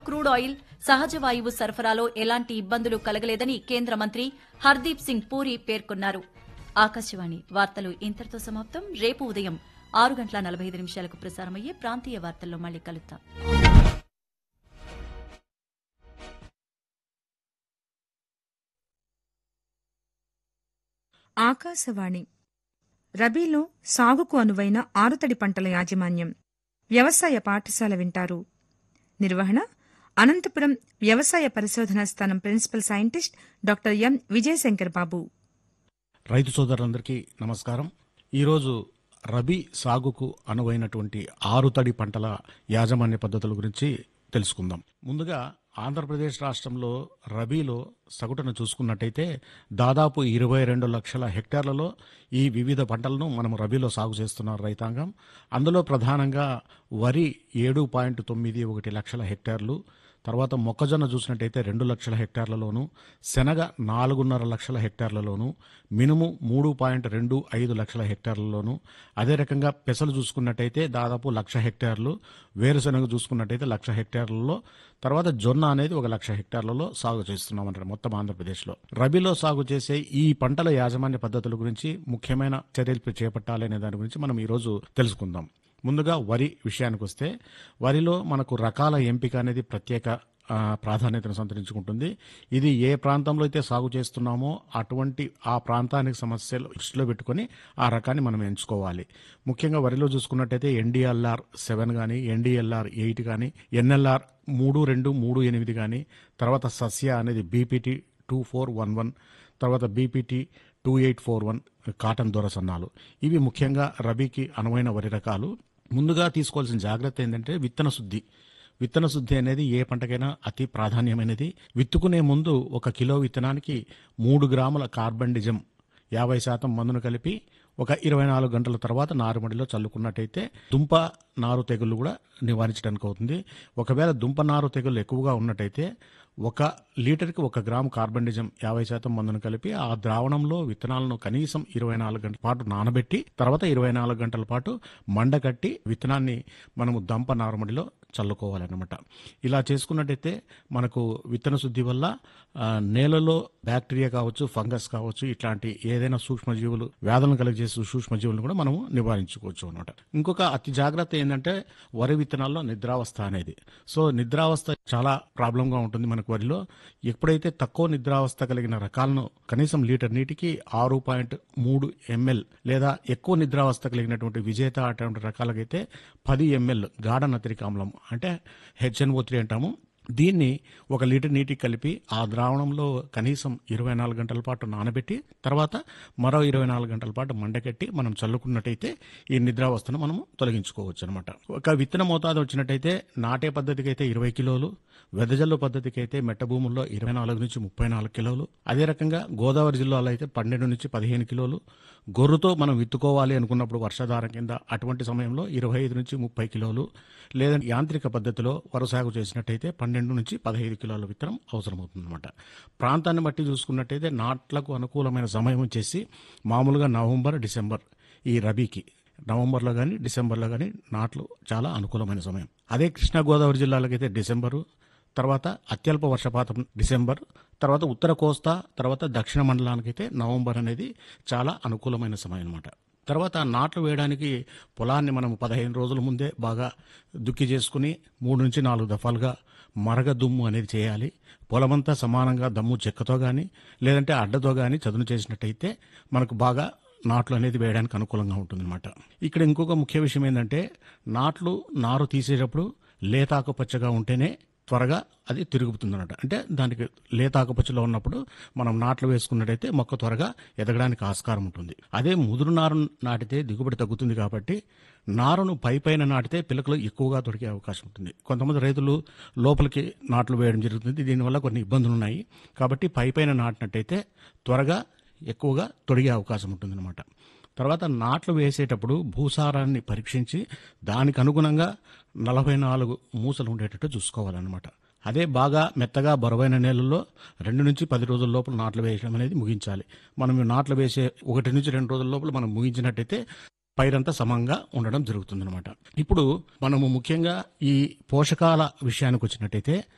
crude oil సహజ వాయువు సరఫరాలో ఎలాంటి ఇబ్బందులు కలగలేదని కేంద్ర మంత్రి హర్దీప్ సింగ్ పూరి పేర్కొన్నారు ఆకాశవాణి వార్తలు ఇంతటితో సమాప్తం రేపు ఉదయం ఆరు గంటల నలభై ఐదు నిమిషాలకు ప్రసారమయ్యే ప్రాంతీయ వార్తల్లో మళ్ళీ కలుద్దాం ఆకాశవాణి రబీలో సాగుకు అనువైన ఆరుతడి పంటల యాజమాన్యం వ్యవసాయ పాఠశాల వింటారు నిర్వహణ అనంతపురం వ్యవసాయ పరిశోధనా స్థానం principal scientist doctor M Vijayashankar Babu రైతు సోదరులందరికీ నమస్కారం ఈరోజు రబీ సాగుకు అనువైనటువంటి ఆరుతడి పంటల యాజమాన్య పద్ధతుల గురించి తెలుసుకుందాం ముందుగా ఆంధ్రప్రదేశ్ రాష్ట్రంలో రబీలో సగటును చూసుకున్నట్టయితే దాదాపు ఇరవై రెండు లక్షల హెక్టార్లలో ఈ వివిధ పంటలను మనం రబీలో సాగు చేస్తున్నారు రైతాంగం అందులో ప్రధానంగా వరి ఏడు పాయింట్ తొమ్మిది ఒకటి లక్షల హెక్టార్లు తర్వాత మొక్కజొన్న చూసినట్టయితే రెండు లక్షల హెక్టార్లలోను శనగ నాలుగున్నర లక్షల హెక్టార్లలోను మినుము మూడు పాయింట్ రెండు ఐదు లక్షల హెక్టార్లలోను అదే రకంగా పెసలు చూసుకున్నట్టయితే దాదాపు లక్ష హెక్టార్లు వేరుశనగ చూసుకున్నట్టయితే లక్ష హెక్టార్లలో తర్వాత జొన్న అనేది ఒక లక్ష హెక్టార్లలో సాగు చేస్తున్నాం అంటారు మొత్తం ఆంధ్రప్రదేశ్లో రబీలో సాగు చేసే ఈ పంటల యాజమాన్య పద్ధతుల గురించి ముఖ్యమైన చర్యలు చేపట్టాలి అనే దాని గురించి మనం ఈరోజు తెలుసుకుందాం ముందుగా వరి విషయానికి వస్తే వరిలో మనకు రకాల ఎంపిక అనేది ప్రత్యేక ఆ, ప్రాధాన్యతను సంతరించుకుంటుంది ఇది ఏ ప్రాంతంలో అయితే సాగు చేస్తున్నామో అటువంటి ఆ ప్రాంతానికి సమస్యలు దృష్టిలో పెట్టుకొని ఆ రకాన్ని మనం ఎంచుకోవాలి ముఖ్యంగా వరిలో చూసుకున్నట్టయితే ఎన్డీఎల్ఆర్ సెవెన్ కానీ ఎన్డీఎల్ఆర్ ఎయిట్ కానీ ఎన్ఎల్ఆర్ మూడు రెండు మూడు ఎనిమిది కానీ తర్వాత సస్య అనేది BPT two four one one తర్వాత BPT two eight four one cotton దొర సన్నాలు ఇవి ముఖ్యంగా రబీకి అనువైన వరి రకాలు ముందుగా తీసుకోవాల్సిన జాగ్రత్త ఏంటంటే విత్తన శుద్ధి విత్తన శుద్ధి అనేది ఏ పంటకైనా అతి ప్రాధాన్యమైనది విత్తుకునే ముందు ఒక కిలో విత్తనానికి మూడు గ్రాముల కార్బండిజం యాభై శాతం మందును కలిపి ఒక ఇరవై నాలుగు గంటల తర్వాత నారుమడిలో చల్లుకున్నట్టయితే దుంప నారు తెగులు కూడా నివారించడానికి అవుతుంది ఒకవేళ దుంప నారు తెగులు ఎక్కువగా ఉన్నట్టయితే ఒక లీటర్కి ఒక గ్రాము కార్బండిజం యాభై శాతం మందును కలిపి ఆ ద్రావణంలో విత్తనాలను కనీసం ఇరవై నాలుగు గంటల పాటు నానబెట్టి తర్వాత ఇరవై నాలుగు గంటల పాటు మండకట్టి విత్తనాన్ని మనము దంప నారుమడిలో చల్లుకోవాలన్నమాట ఇలా చేసుకున్నట్టయితే మనకు విత్తన శుద్ధి వల్ల ఆ, నేలలో బ్యాక్టీరియా కావచ్చు ఫంగస్ కావచ్చు ఇట్లాంటి ఏదైనా సూక్ష్మజీవులు వ్యాధులను కలిగజేసే సూక్ష్మజీవులను కూడా మనము నివారించుకోవచ్చు అనమాట ఇంకొక అతి జాగ్రత్త ఏంటంటే వరి విత్తనాల్లో నిద్రావస్థ అనేది సో నిద్రావస్థ చాలా ప్రాబ్లంగా ఉంటుంది మనకు వరిలో ఎప్పుడైతే తక్కువ నిద్రావస్థ కలిగిన రకాలను కనీసం లీటర్ నీటికి ఆరు పాయింట్ మూడు ఎంఎల్ లేదా ఎక్కువ నిద్రావస్థ కలిగినటువంటి విజేత అటువంటి రకాలకైతే పది ఎంఎల్ గాఢ నత్రిక ఆమ్లం అంటే హెచ్ఎన్ఓ త్రీ అంటాము దీన్ని ఒక లీటర్ నీటికి కలిపి ఆ ద్రావణంలో కనీసం ఇరవై నాలుగు గంటల పాటు నానబెట్టి తర్వాత మరో ఇరవై నాలుగు గంటల పాటు మండకెట్టి మనం చల్లుకున్నట్టయితే ఈ నిద్రావస్థను మనం తొలగించుకోవచ్చు అనమాట ఒక విత్తన మోతాదు వచ్చినట్టయితే నాటే పద్ధతికి అయితే ఇరవై కిలోలు వెదజల్లు పద్ధతికి అయితే మెట్ట భూముల్లో ఇరవై నాలుగు నుంచి ముప్పై నాలుగు కిలోలు అదే రకంగా గోదావరి జిల్లాలో అయితే పన్నెండు నుంచి పదిహేను కిలోలు గొర్రుతో మనం విత్తుకోవాలి అనుకున్నప్పుడు వర్షాధారం కింద అటువంటి సమయంలో ఇరవై ఐదు నుంచి ముప్పై కిలోలు లేదంటే యాంత్రిక పద్ధతిలో వరి సాగు చేసినట్టయితే పన్నెండు నుంచి పదహైదు కిలోల విత్తనం అవసరమవుతుందన్నమాట ప్రాంతాన్ని బట్టి చూసుకున్నట్టయితే నాట్లకు అనుకూలమైన సమయం వచ్చేసి మామూలుగా నవంబర్ డిసెంబర్ ఈ రబీకి నవంబర్లో కానీ డిసెంబర్లో కానీ నాట్లు చాలా అనుకూలమైన సమయం అదే కృష్ణా గోదావరి జిల్లాలకైతే డిసెంబరు తర్వాత అత్యల్ప వర్షపాతం డిసెంబర్ తర్వాత ఉత్తర కోస్తా తర్వాత దక్షిణ మండలానికైతే నవంబర్ అనేది చాలా అనుకూలమైన సమయం అన్నమాట తర్వాత నాట్లు వేయడానికి పొలాన్ని మనం పదహైదు రోజుల ముందే బాగా దుక్కి చేసుకుని మూడు నుంచి నాలుగు దఫాలుగా మరగ దుమ్ము అనేది చేయాలి పొలమంతా సమానంగా దమ్ము చెక్కతో కానీ లేదంటే అడ్డతో కానీ చదును చేసినట్టయితే మనకు బాగా నాట్లు అనేది వేయడానికి అనుకూలంగా ఉంటుందన్నమాట ఇక్కడ ఇంకొక ముఖ్య విషయం ఏంటంటే నాట్లు నారు తీసేటప్పుడు లేతాకుపచ్చగా ఉంటేనే త్వరగా అది తిరుగుతుందన్నమాట అంటే దానికి లేతాకుపచ్చలో ఉన్నప్పుడు మనం నాట్లు వేసుకున్నట్టయితే మొక్క త్వరగా ఎదగడానికి ఆస్కారం ఉంటుంది అదే ముదురు నారు నాటితే దిగుబడి తగ్గుతుంది కాబట్టి నారును పై పైన నాటితే పిలకలు ఎక్కువగా దొరికే అవకాశం ఉంటుంది కొంతమంది రైతులు లోపలికి నాట్లు వేయడం జరుగుతుంది దీనివల్ల కొన్ని ఇబ్బందులు ఉన్నాయి కాబట్టి పై పైన నాటినట్టయితే త్వరగా ఎక్కువగా తొడిగే అవకాశం ఉంటుందన్నమాట తర్వాత నాట్లు వేసేటప్పుడు భూసారాన్ని పరీక్షించి దానికి అనుగుణంగా నలభై నాలుగు మూసలు ఉండేటట్టు చూసుకోవాలన్నమాట అదే బాగా మెత్తగా బరువైన నేలల్లో రెండు నుంచి పది రోజుల లోపల నాట్లు వేయడం అనేది ముగించాలి మనం ఈ నాట్లు వేసే ఒకటి నుంచి రెండు రోజుల లోపల మనం ముగించినట్టయితే పైరంతా సమంగా ఉండడం జరుగుతుందన్నమాట ఇప్పుడు మనము ముఖ్యంగా ఈ పోషకాల విషయానికి వచ్చినట్టయితే